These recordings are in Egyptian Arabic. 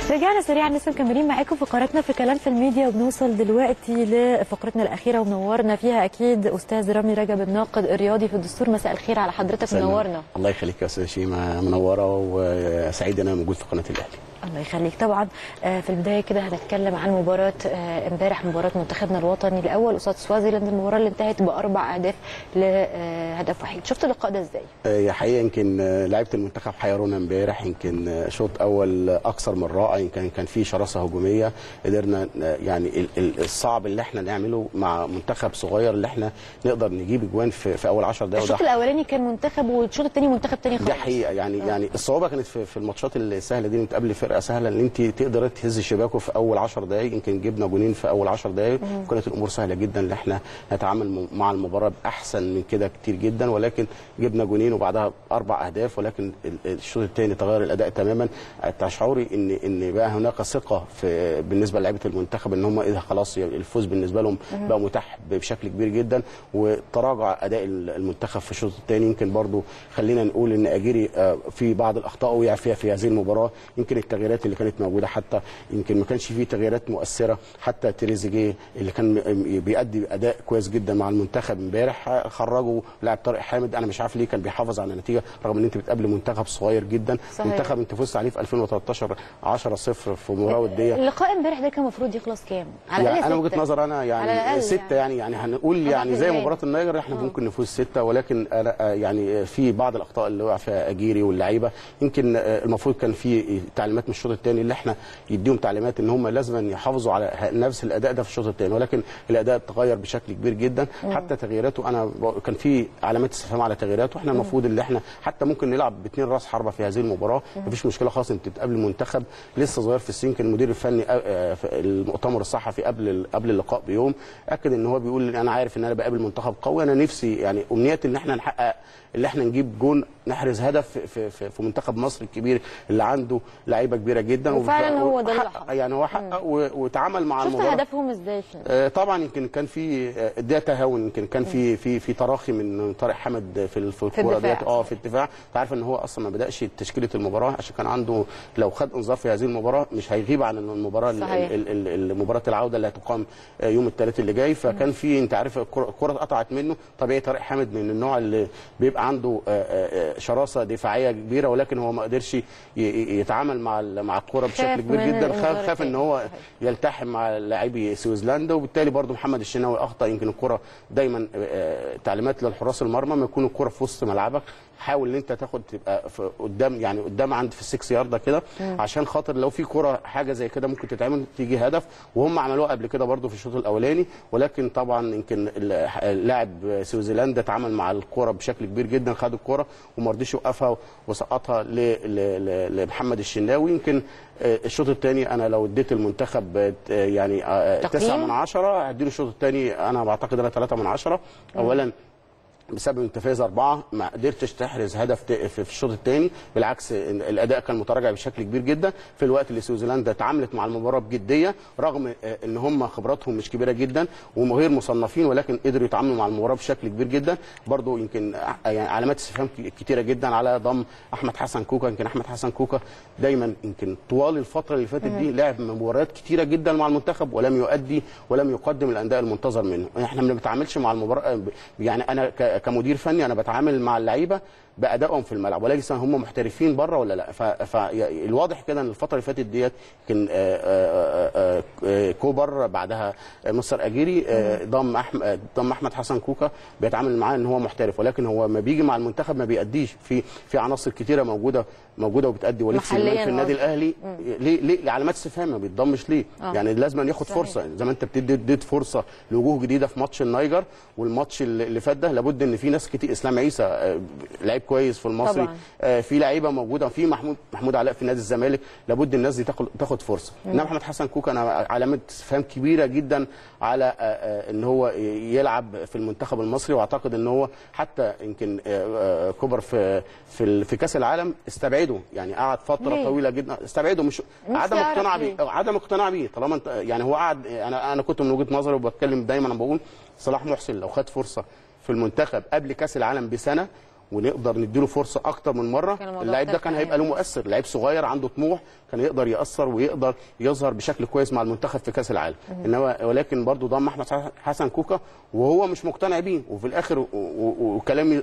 رجعنا سريعا لسه مكملين معاكم فقراتنا في كلام في الميديا وبنوصل دلوقتي لفقرتنا الاخيره ومنورنا فيها اكيد استاذ رامي رجب الناقد الرياضي في الدستور مساء الخير على حضرتك سلام. منورنا الله يخليك يا استاذ شيماء منوره وسعيد ان انا موجود في قناه الاهلي الله يخليك طبعا آه، في البدايه كده هنتكلم عن مباراه آه، امبارح مباراه منتخبنا الوطني الاول قصاد سوازيلاند المباراه اللي انتهت باربع اهداف لهدف وحيد شفت اللقاء ده ازاي؟ آه، حقيقه يمكن آه، لعيبه المنتخب حيرونا امبارح يمكن آه، شوط اول اكثر من رائع يمكن كان في شراسه هجوميه قدرنا آه، يعني ال- ال- الصعب اللي احنا نعمله مع منتخب صغير اللي احنا نقدر نجيب اجوان في, في اول 10 دقائق الشوط وده الاولاني كان منتخب والشوط الثاني منتخب تاني خالص دي حقيقه يعني يعني الصعوبه كانت في, في الماتشات السهله دي انت قبل فرقه سهله ان انت تقدر تهز شباكه في اول 10 دقائق يمكن جبنا جونين في اول 10 دقائق وكانت الامور سهله جدا ان احنا نتعامل م- مع المباراه باحسن من كده كتير جدا ولكن جبنا جونين وبعدها اربع اهداف ولكن ال- الشوط الثاني تغير الاداء تماما تشعري ان ان بقى هناك ثقه في بالنسبه لعيبه المنتخب ان هم اذا خلاص الفوز بالنسبه لهم بقى متاح بشكل كبير جدا وتراجع اداء المنتخب في الشوط الثاني يمكن برضو خلينا نقول ان اجيري آه، في بعض الاخطاء وقع فيها في هذه المباراه يمكن التغييرات اللي كانت موجوده حتى يمكن ما كانش فيه تغييرات مؤثره حتى تريزيجيه اللي كان م- بيأدي اداء كويس جدا مع المنتخب امبارح آه، خرجوا لاعب طارق حامد انا مش عارف ليه كان بيحافظ على النتيجه رغم ان انت بتقابل منتخب صغير جدا صحيح. منتخب انت فزت عليه في 2013 10 0 في مباراه وديه اللقاء امبارح ده كان المفروض يخلص كام؟ على يعني الأقل انا ستة. وجهه نظر انا على يعني الأقل سته يعني يعني هنقول طبعاً يعني زي في مباراه النيجر احنا ممكن نفوز سته ولكن أنا آه، يعني في بعض الاخطاء اللي وقع فيها اجيري واللعيبه يمكن آه، المفروض كان في تعليمات من الشوط الثاني اللي احنا يديهم تعليمات ان هم لازم يحافظوا على ه- نفس الاداء ده في الشوط الثاني ولكن الاداء اتغير بشكل كبير جدا حتى تغييراته انا ب- كان في علامات استفهام على تغييراته احنا المفروض ان احنا حتى ممكن نلعب باثنين راس حربه في هذه المباراه مفيش مشكله خالص انت بتقابل منتخب لسه صغير في السن كان المدير الفني آه، آه، في المؤتمر الصحفي قبل قبل اللقاء بيوم اكد ان هو بيقول انا عارف ان انا بقابل منتخب قوي انا نفسي يعني امنيتي ان احنا نحقق اللي احنا نجيب جون نحرز هدف في, في, في, في منتخب مصر الكبير اللي عنده لعيبه كبيره جدا وفعلاً هو ده اللي وحقق- حصل. يعني هو حقق و- وتعامل مع شفت المباراه هدفهم ازاي في آه، طبعا يمكن كان في آه، ده تهاون يمكن كان في في في تراخي من طارق حامد في ال- في الكوره الدفاع. ديت اه في الدفاع انت عارف ان هو اصلا ما بداش تشكيله المباراه عشان كان عنده لو خد انذار في هذه المباراه مش هيغيب عن المباراه ال- صحيح. ال- ال- ال- مباراه العوده اللي هتقام آه، يوم الثلاث اللي جاي فكان في انت عارف الكره الكرة اتقطعت منه طبيعي طارق حامد من النوع اللي بيبقى عنده آه، آه، آه، شراسه دفاعيه كبيره ولكن هو ما قدرش ي- ي- يتعامل مع ال- مع الكره خاف بشكل كبير من جدا الإنذار خاف خاف ان التاني. هو صحيح. يلتحم مع لاعبي سويسلندا وبالتالي برضو محمد الشناوي اخطا يمكن الكره دايما آه، تعليمات للحراس المرمى ما يكون الكره في وسط ملعبك حاول ان انت تاخد تبقى في قدام يعني قدام عند في السكس يارده كده عشان خاطر لو في كره حاجه زي كده ممكن تتعمل تيجي هدف وهم عملوها قبل كده برضو في الشوط الاولاني ولكن طبعا يمكن ال- اللاعب سويسرلندا اتعامل مع الكره بشكل كبير جدا خد الكره وما رضيش يوقفها وسقطها ل- ل- ل- لمحمد الشناوي يمكن آه، الشوط الثاني انا لو اديت المنتخب آه، يعني آه، تقييم؟ تسعة من عشرة هديله الشوط الثاني انا بعتقد انا ثلاثة من عشرة اولا بسبب انت فايز اربعه ما قدرتش تحرز هدف ت- في في الشوط الثاني بالعكس إن الاداء كان متراجع بشكل كبير جدا في الوقت اللي سويسرلندا تعاملت مع المباراه بجديه رغم آه، ان هم خبراتهم مش كبيره جدا وغير مصنفين ولكن قدروا يتعاملوا مع المباراه بشكل كبير جدا برضو يمكن آه، يعني علامات استفهام ك- كتيره جدا على ضم احمد حسن كوكا يمكن احمد حسن كوكا دايما يمكن طوال الفتره اللي فاتت دي لعب مباريات كتيره جدا مع المنتخب ولم يؤدي ولم يقدم الاداء المنتظر منه احنا ما بنتعاملش مع المباراه يعني انا ك- كمدير فني انا بتعامل مع اللعيبه بادائهم في الملعب ولكن هم محترفين بره ولا لا فالواضح كده ان الفتره اللي فاتت ديت يمكن آه، آه، آه، آه، كوبر بعدها مستر اجيري آه، ضم احمد ضم احمد حسن كوكا بيتعامل معاه ان هو محترف ولكن هو ما بيجي مع المنتخب ما بيأديش في في عناصر كتيره موجوده موجوده وبتأدي وليد محلياً سليمان في النادي قصدي. الاهلي ليه ليه علامات استفهام ما بيتضمش ليه آه. يعني لازم ياخد صحيح. فرصه زي ما انت بتدي اديت فرصه لوجوه جديده في ماتش النيجر والماتش اللي اللي فات ده لابد ان في ناس كتير اسلام عيسى آه، لعيب كويس في المصري طبعاً. آه، في لعيبه موجوده في محمود محمود علاء في نادي الزمالك لابد الناس دي تاخد تاخد فرصه انما محمد حسن كوكا انا علامه استفهام كبيره جدا على آه، آه، ان هو يلعب في المنتخب المصري واعتقد ان هو حتى يمكن آه، آه، كوبر في في ال- في كاس العالم استبعده يعني قعد فتره ليه؟ طويله جدا استبعده مش نفسي عدم أعرف اقتناع ليه؟ بيه عدم اقتناع بيه طالما انت يعني هو قعد انا انا كنت من وجهه نظري وبتكلم دايما انا بقول صلاح محسن لو خد فرصه في المنتخب قبل كاس العالم بسنه ونقدر نديله فرصه اكتر من مره كان الموضوع اللاعب ده اختلف كان هيبقى له تماماً. مؤثر لعيب صغير عنده طموح كان يقدر ياثر ويقدر يظهر بشكل كويس مع المنتخب في كاس العالم انما ولكن برضو ضم احمد حسن كوكا وهو مش مقتنع بيه وفي الاخر و- و- وكلامي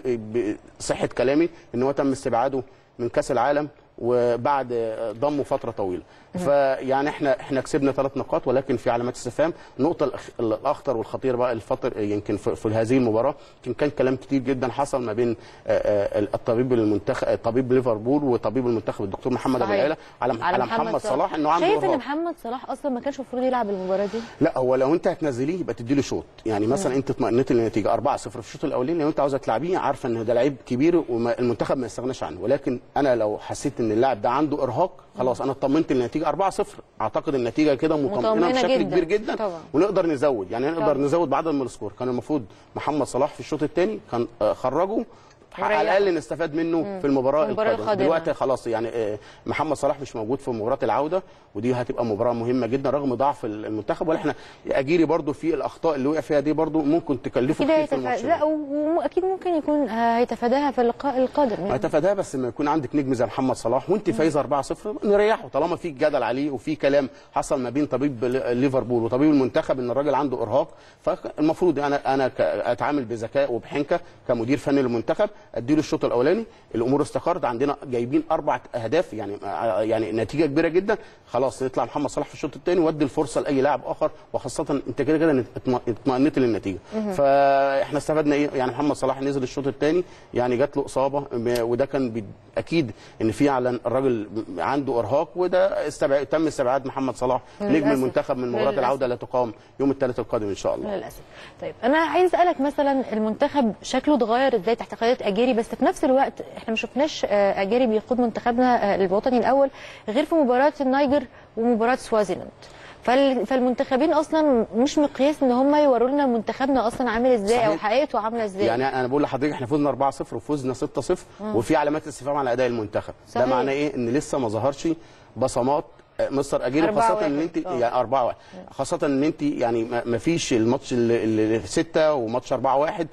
صحه كلامي ان هو تم استبعاده من كاس العالم وبعد ضمه فتره طويله فيعني احنا احنا كسبنا ثلاث نقاط ولكن في علامات استفهام النقطه الأخ- الاخطر والخطير بقى الفتر يمكن في, في هذه المباراه يمكن كان كلام كتير جدا حصل ما بين آه، آه، الطبيب المنتخب طبيب ليفربول وطبيب المنتخب الدكتور محمد ابو صحيح. العيله على على محمد صلاح انه عنده شايف ان إرهاق. محمد صلاح اصلا ما كانش المفروض يلعب المباراه دي لا هو لو انت هتنزليه يبقى تديله شوط يعني مثلا انت اطمئنت للنتيجه 4 0 في الشوط الاولاني لو انت عاوزه تلعبيه عارفه ان ده لعيب كبير والمنتخب ما يستغناش عنه ولكن انا لو حسيت ان اللاعب ده عنده ارهاق خلاص انا اطمنت للنتيجه 4 0 اعتقد النتيجه كده مطمئنه مطمئنة بشكل جداً. كبير جدا طبعاً. ونقدر نزود يعني نقدر طبعاً. نزود بعدد من السكور كان المفروض محمد صلاح في الشوط الثاني كان آه، خرجه وريحه. على الاقل نستفاد منه في المباراه المباراة القادمه القادمة. دلوقتي خلاص يعني آه، محمد صلاح مش موجود في مباراه العوده ودي هتبقى مباراه مهمه جدا رغم ضعف المنتخب ولا احنا اجيري برضو في الاخطاء اللي وقع فيها دي برضو ممكن تكلفه كده كتير في هيتفا... الماتش لا واكيد ممكن يكون هيتفاداها في اللقاء القادم يعني. هتفاداها بس لما يكون عندك نجم زي محمد صلاح وانت فايزه 4-0 نريحه طالما في جدل عليه وفي كلام حصل ما بين طبيب ليفربول وطبيب المنتخب ان الراجل عنده ارهاق فالمفروض انا انا ك- اتعامل بذكاء وبحنكه كمدير فني للمنتخب اديله الشوط الاولاني الامور استقرت عندنا جايبين اربع اهداف يعني يعني نتيجه كبيره جدا خلاص يطلع محمد صلاح في الشوط الثاني وادي الفرصه لاي لاعب اخر وخاصه انت كده كده اطم- اطمئنت للنتيجه فاحنا استفدنا ايه يعني محمد صلاح نزل الشوط الثاني يعني جات له اصابه م- وده كان بي- اكيد ان في على الراجل عنده ارهاق وده استبعاد تم استبعاد محمد صلاح نجم للأسف. المنتخب من مباراه للأسف. العوده اللي تقام يوم الثلاث القادم ان شاء الله للاسف طيب انا عايز اسالك مثلا المنتخب شكله اتغير ازاي تحت قياده اجيري بس في نفس الوقت احنا ما شفناش آه، اجيري بيقود منتخبنا آه، الوطني الاول غير في مباراه النيجر ومباراه سوازيلاند فال- فالمنتخبين اصلا مش مقياس ان هم يوروا لنا منتخبنا اصلا عامل ازاي او صحيح. حقيقته عامله ازاي يعني انا بقول لحضرتك احنا فزنا 4-0 وفزنا 6-0 وفي علامات استفهام على اداء المنتخب صحيح. ده معناه ايه ان لسه ما ظهرش بصمات آه، مستر اجيري أربعة خاصه ان واحد. انت آه. يعني 4 1 خاصه ان انت يعني ما ما فيش الماتش اللي- اللي 6 وماتش 4 1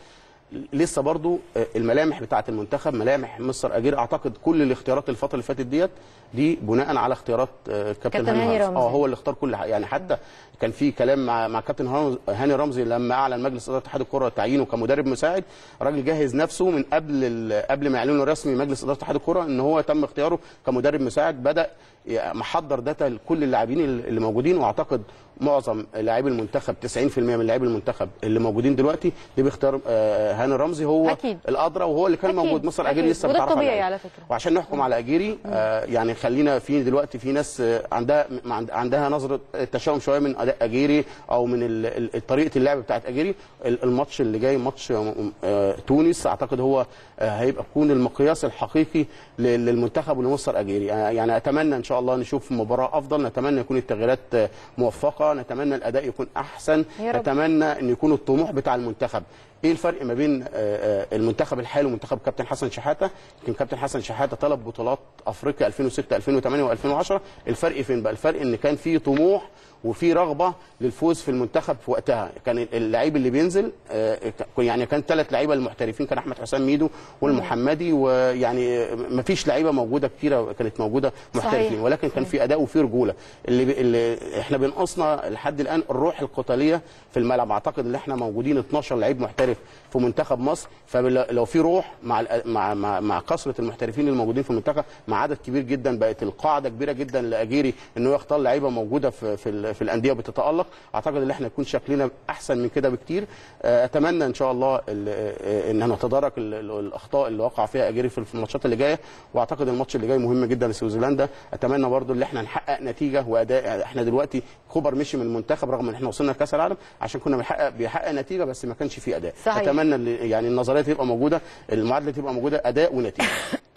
لسه برضو آه، الملامح بتاعه المنتخب ملامح مستر اجير اعتقد كل الاختيارات الفتره اللي فاتت ديت دي بناء على اختيارات آه، كابتن كابتن هاني هاني رمزي رمزي. اه هو اللي اختار كل حاجه يعني حتى كان في كلام مع مع كابتن هاني- هاني رمزي لما اعلن مجلس اداره اتحاد الكره تعيينه كمدرب مساعد الراجل جهز نفسه من قبل ال- قبل ما يعلنوا رسمي مجلس اداره اتحاد الكره ان هو تم اختياره كمدرب مساعد بدا ي- محضر داتا لكل اللاعبين اللي موجودين واعتقد معظم لاعبي المنتخب 90% من لاعبي المنتخب اللي موجودين دلوقتي دي باختيار آه، هاني رمزي هو أكيد. الادرى وهو اللي كان أكيد. موجود مصر اجيري أكيد. لسه وده متعرف الطبيعي عليه. على فكرة. وعشان نحكم على اجيري آه يعني خلينا في دلوقتي في ناس آه، عندها م- عند- عندها نظره تشاؤم شويه من اداء اجيري او من ال- ال- طريقه اللعب بتاعت اجيري ال- الماتش اللي جاي ماتش آه، آه، تونس اعتقد هو آه، هيبقى يكون المقياس الحقيقي ل- للمنتخب ولمصر اجيري آه، يعني اتمنى ان شاء الله نشوف مباراه افضل نتمنى يكون التغييرات آه، موفقه نتمنى الاداء يكون احسن يا رب. نتمنى ان يكون الطموح بتاع المنتخب ايه الفرق ما بين آه، آه، المنتخب الحالي ومنتخب كابتن حسن شحاته يمكن كابتن حسن شحاته طلب بطولات افريقيا 2006 2008 و2010 الفرق فين بقى الفرق ان كان في طموح وفي رغبه للفوز في المنتخب في وقتها كان اللعيب اللي بينزل آه، ك- يعني كان ثلاث لعيبه المحترفين كان احمد حسام ميدو والمحمدي ويعني ما فيش لعيبه موجوده كتيره كانت موجوده محترفين صحيح. ولكن كان في اداء وفي رجوله اللي, ب... اللي احنا بنقصنا لحد الان الروح القتاليه في الملعب اعتقد ان احنا موجودين 12 لعيب محترف في منتخب مصر فلو في روح مع ال- مع مع, مع كثره المحترفين الموجودين في المنتخب مع عدد كبير جدا بقت القاعده كبيره جدا لاجيري ان هو يختار لعيبه موجوده في في, ال- في الانديه وبتتالق اعتقد ان احنا يكون شكلنا احسن من كده بكتير آه، اتمنى ان شاء الله ال- آه، ان نتدارك ال- ال- الاخطاء اللي وقع فيها اجيري في في الماتشات اللي جايه واعتقد الماتش اللي جاي مهم جدا لسويسرلندا اتمنى برضو ان احنا نحقق نتيجه واداء احنا دلوقتي كوبر مشي من المنتخب رغم ان احنا وصلنا لكاس العالم عشان كنا بنحقق بيحقق نتيجه بس ما كانش فيه اداء صحيح. اتمنى اللي- يعني النظريه تبقى موجوده المعادله تبقى موجوده اداء ونتيجه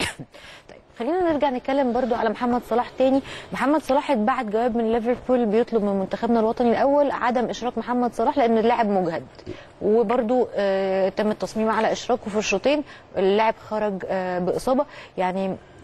طيب خلينا نرجع نتكلم برضو على محمد صلاح تاني محمد صلاح اتبعت جواب من ليفربول بيطلب من منتخبنا الوطني الاول عدم اشراك محمد صلاح لان اللاعب مجهد وبرضو آه تم التصميم على اشراكه في الشوطين اللاعب خرج آه باصابه يعني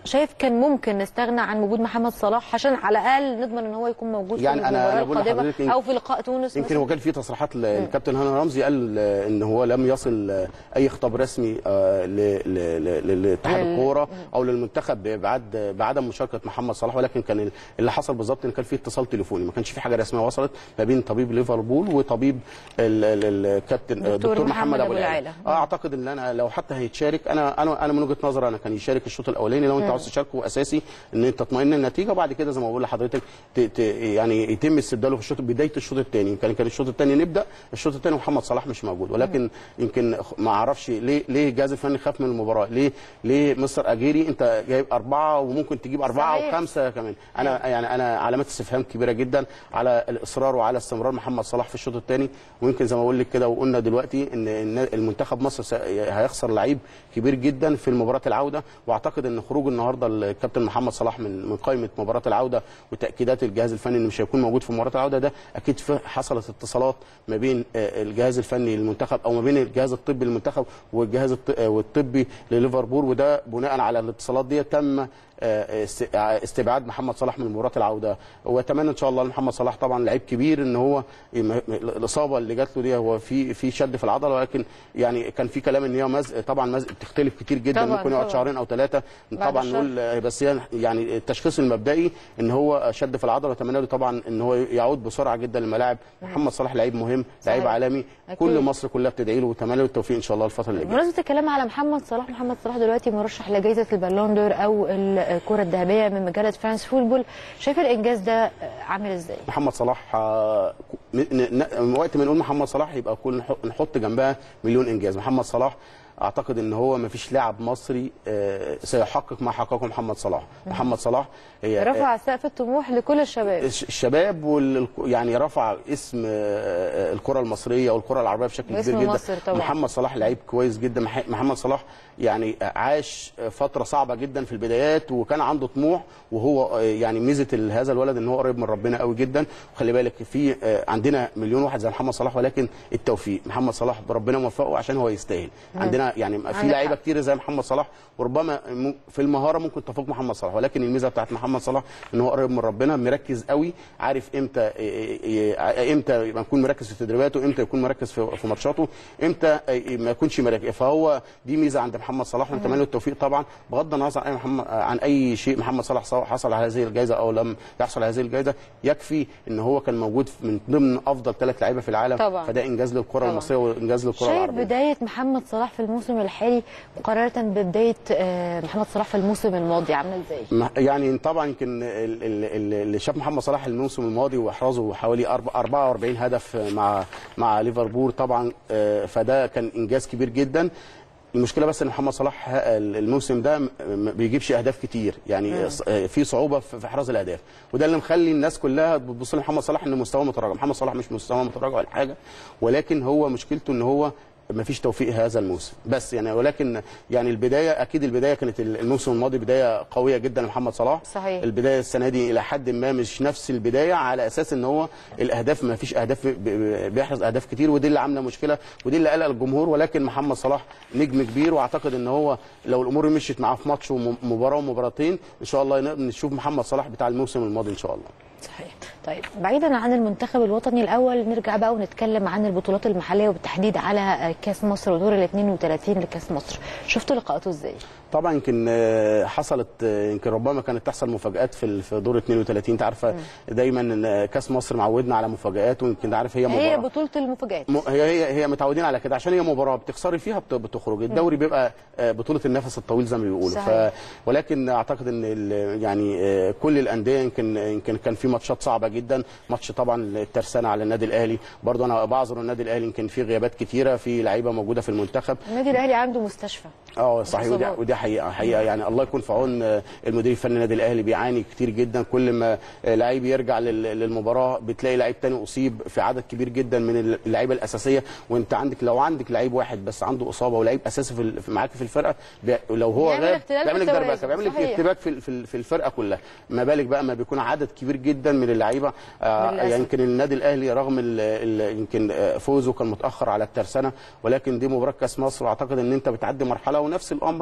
شايف كان ممكن نستغنى عن وجود محمد صلاح عشان على الاقل نضمن ان هو يكون موجود يعني في أنا- المباراه أنا بقول القادمه لحضرتك إن- او في لقاء تونس يمكن مثلاً؟ هو كان في تصريحات للكابتن هاني رمزي قال آه، ان هو لم يصل آه، اي خطاب رسمي آه، ل- ل- ل- لاتحاد لل- الكوره او للمنتخب بعد بعدم مشاركه محمد صلاح ولكن كان اللي حصل بالظبط ان كان في اتصال تليفوني ما كانش في حاجه رسميه وصلت ما بين طبيب ليفربول وطبيب ال- ال- الكابتن آه، دكتور دكتور محمد محمد أبو ابو العلا. العلا آه، اعتقد ان انا لو حتى هيتشارك انا انا انا من وجهه نظري انا كان يشارك الشوط الاولاني لو انت عاوز تشاركه اساسي ان انت تطمئن النتيجه وبعد كده زي ما بقول لحضرتك ت- ت- يعني يتم استبداله في الشوط بدايه الشوط الثاني يمكن كان الشوط الثاني نبدا الشوط الثاني محمد صلاح مش موجود ولكن يمكن ما اعرفش ليه ليه الجهاز الفني خاف من المباراه ليه ليه مستر اجيري انت جايب اربعه وممكن تجيب اربعه صحيح. وخمسه كمان انا يعني انا علامات استفهام كبيره جدا على الاصرار وعلى استمرار محمد صلاح في الشوط الثاني ويمكن زي ما بقول لك كده وقلنا دلوقتي ان إن المنتخب مصر س- هيخسر لعيب كبير جدا في مباراه العوده واعتقد ان خروج النهارده الكابتن محمد صلاح من من قائمه مباراه العوده وتاكيدات الجهاز الفني انه مش هيكون موجود في مباراه العوده ده اكيد في- حصلت اتصالات ما بين آه، الجهاز الفني للمنتخب او ما بين الجهاز الطبي للمنتخب والجهاز الط- آه، والطبي لليفربول وده بناء على الاتصالات دي تم آه، است- استبعاد محمد صلاح من مباراه العوده واتمنى ان شاء الله لمحمد صلاح طبعا لعيب كبير ان هو م- م- الاصابه اللي جات له دي هو في في شد في العضله ولكن يعني كان في كلام ان هي مزق طبعا مزق بتختلف كتير جدا طبعاً، ممكن يقعد طبعاً. شهرين او ثلاثه بعد طبعا الشر. نقول آه، بس هي يعني التشخيص المبدئي ان هو شد في العضله اتمنى له طبعا ان هو يعود بسرعه جدا للملاعب محمد صلاح لعيب مهم لعيب صحيح. عالمي أكيد. كل مصر كلها بتدعي له واتمنى له التوفيق ان شاء الله الفتره اللي جايه بمناسبه الكلام على محمد صلاح محمد صلاح دلوقتي مرشح لجائزه البالون دور او الكره الذهبيه من مجله فرانس فوتبول شايف الانجاز ده عامل ازاي محمد صلاح آه، ن- ن- وقت ما نقول محمد صلاح يبقى كل نح- نحط جنبها مليون انجاز محمد صلاح اعتقد ان هو ما فيش لاعب مصري آه، سيحقق ما حققه محمد صلاح محمد صلاح هي رفع سقف الطموح لكل الشباب الش- الشباب وال يعني رفع اسم آه، الكره المصريه والكره العربيه بشكل واسم كبير جدا مصر طبعا. محمد صلاح لعيب كويس جدا مح- محمد صلاح يعني عاش فتره صعبه جدا في البدايات وكان عنده طموح وهو آه، يعني ميزه ال- هذا الولد ان هو قريب من ربنا قوي جدا وخلي بالك في آه، عندنا مليون واحد زي محمد صلاح ولكن التوفيق محمد صلاح ربنا موفقه عشان هو يستاهل عندنا يعني في عندك لعيبه حق. كتير زي محمد صلاح وربما م- في المهاره ممكن تفوق محمد صلاح ولكن الميزه بتاعت محمد صلاح ان هو قريب من ربنا مركز قوي عارف امتى ي- ي- امتى يبقى يكون مركز في تدريباته امتى يكون مركز في في ماتشاته امتى ما يكونش مركز فهو دي ميزه عند محمد صلاح ونتمنى له التوفيق طبعا بغض النظر عن أي محمد عن اي شيء محمد صلاح سواء حصل على هذه الجائزه او لم يحصل على هذه الجائزه يكفي ان هو كان موجود من ضمن افضل ثلاث لعيبه في العالم طبعا. فده انجاز للكره طبعا. المصريه وانجاز للكره شايف العربيه بدايه محمد صلاح في الموسم الحالي مقارنه ببدايه آه، محمد صلاح في الموسم الماضي عامله ازاي ما- يعني طبعا يمكن ال- ال- ال- اللي شاف محمد صلاح الموسم الماضي واحرزه حوالي أرب- 44 هدف مع مع ليفربول طبعا آه، فده كان انجاز كبير جدا المشكله بس ان محمد صلاح ه- الموسم ده م- ما بيجيبش اهداف كتير يعني ص- آه، في صعوبه في في احراز الاهداف وده اللي مخلي الناس كلها بتبص لمحمد صلاح ان مستواه متراجع محمد صلاح مش مستواه متراجع ولا حاجه ولكن هو مشكلته ان هو ما فيش توفيق هذا الموسم بس يعني ولكن يعني البدايه اكيد البدايه كانت الموسم الماضي بدايه قويه جدا لمحمد صلاح صحيح. البدايه السنه دي الى حد ما مش نفس البدايه على اساس ان هو الاهداف ما فيش اهداف ب- ب- بيحرز اهداف كتير ودي اللي عامله مشكله ودي اللي قلق الجمهور ولكن محمد صلاح نجم كبير واعتقد ان هو لو الامور مشيت معاه في ماتش ومباراه ومباراتين ان شاء الله نقدر نشوف محمد صلاح بتاع الموسم الماضي ان شاء الله صحيح طيب بعيدا عن المنتخب الوطني الاول نرجع بقى ونتكلم عن البطولات المحليه وبالتحديد على كاس مصر ودور ال 32 لكاس مصر شفتوا لقاءاته ازاي طبعا يمكن آه، حصلت آه، يمكن ربما كانت تحصل مفاجات في ال- في دور 32 انت عارفه دايما ان آه، كاس مصر معودنا على مفاجات ويمكن عارف هي مباراه هي بطوله المفاجات م- هي هي هي متعودين على كده عشان هي مباراه بتخسري فيها بت- بتخرج الدوري بيبقى آه، بطوله النفس الطويل زي ما بيقولوا صحيح. ف ولكن اعتقد ان ال- يعني آه، كل الانديه يمكن يمكن كان في ماتشات صعبه جدا ماتش طبعا الترسانه على النادي الاهلي برضه انا بعذر النادي الاهلي يمكن في غيابات كتيره في لعيبه موجوده في المنتخب النادي الاهلي عنده مستشفى اه صحيح ودي, إصابات. ودي حقيقه حقيقه يعني الله يكون في عون آه، المدير الفني النادي الاهلي بيعاني كتير جدا كل ما آه، لعيب يرجع لل- للمباراه بتلاقي لعيب تاني اصيب في عدد كبير جدا من اللعيبه الاساسيه وانت عندك لو عندك لعيب واحد بس عنده اصابه ولعيب اساسي في ال- في- معاك في الفرقه بي- لو هو بيعمل غاب اختلال في بيعمل لك التوازن. دربكه بيعمل لك صحيح. ارتباك في ال- في ال- في الفرقه كلها ما بالك بقى ما بيكون عدد كبير جدا من اللعيبه آه، للأسف. يعني يمكن النادي الاهلي رغم ال- ال- يمكن آه، فوزه كان متاخر على الترسانه ولكن دي مباراه كاس مصر واعتقد ان انت بتعدي مرحله ونفس الامر على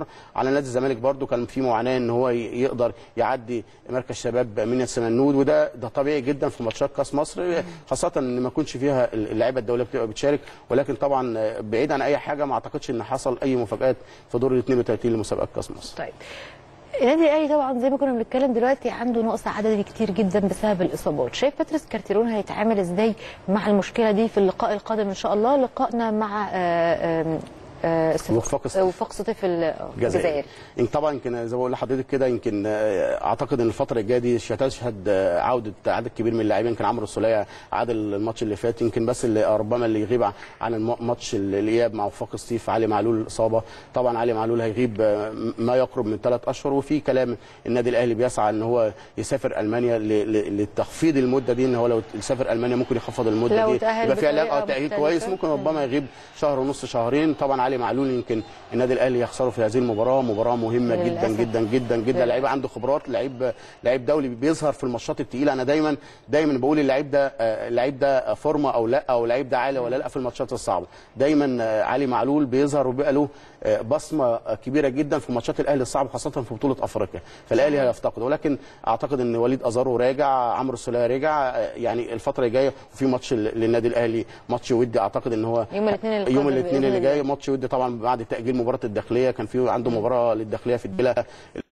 على نادي الزمالك برده كان في معاناه ان هو ي- يقدر يعدي مركز شباب من السمنود وده ده طبيعي جدا في ماتشات كاس مصر خاصه ان ما يكونش فيها اللعيبه الدوليه بتبقى بتشارك ولكن طبعا بعيد عن اي حاجه ما اعتقدش ان حصل اي مفاجات في دور ال 32 لمسابقات كاس مصر طيب النادي الاهلي طبعا زي ما كنا بنتكلم دلوقتي عنده نقص عددي كتير جدا بسبب الاصابات شايف باتريس كارتيرون هيتعامل ازاي مع المشكله دي في اللقاء القادم ان شاء الله لقائنا مع آه، آم، آه، صف- وفاق سطيف. وفاق سطيف ال- الجزائر الجزائر يمكن طبعا يمكن زي ما بقول لحضرتك كده يمكن آه، اعتقد ان الفتره الجايه دي هتشهد آه، عوده عدد كبير من اللاعبين يمكن عمرو السوليه عاد الماتش اللي فات يمكن بس اللي ربما اللي يغيب عن الم- ماتش الاياب مع وفاق ستيف علي معلول الاصابه طبعا علي معلول هيغيب آه، ما يقرب من ثلاث اشهر وفي كلام النادي الاهلي بيسعى ان هو يسافر المانيا ل- ل- لتخفيض المده دي ان هو لو يسافر المانيا ممكن يخفض المده لو دي تأهل يبقى في علاقه بطريقة تاهيل مختلفة. كويس ممكن ربما يغيب شهر ونص شهرين طبعا علي معلول يمكن النادي الاهلي يخسره في هذه المباراه مباراه مهمه جدا للأسف. جدا جدا جدا لعيب عنده خبرات لعيب لعيب دولي بيظهر في الماتشات الثقيله انا دايما دايما بقول اللعيب ده آه، اللعيب ده فورمه او لا او اللعيب ده عالي ولا لا في الماتشات الصعبه دايما آه، علي معلول بيظهر وبيبقى له آه، بصمه كبيره جدا في ماتشات الاهلي الصعبه خاصه في بطوله افريقيا فالاهلي هيفتقده ولكن اعتقد ان وليد ازارو راجع عمرو السوليه راجع آه، يعني الفتره الجايه وفي ماتش ل- للنادي الاهلي ماتش ودي اعتقد ان هو يوم الاثنين اللي يوم قادم الاثنين بإذن اللي الله. جاي ماتش ودي طبعا بعد تاجيل مباراه الداخليه كان في عنده مباراه للداخليه في الدلة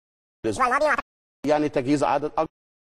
يعني تجهيز عدد اكبر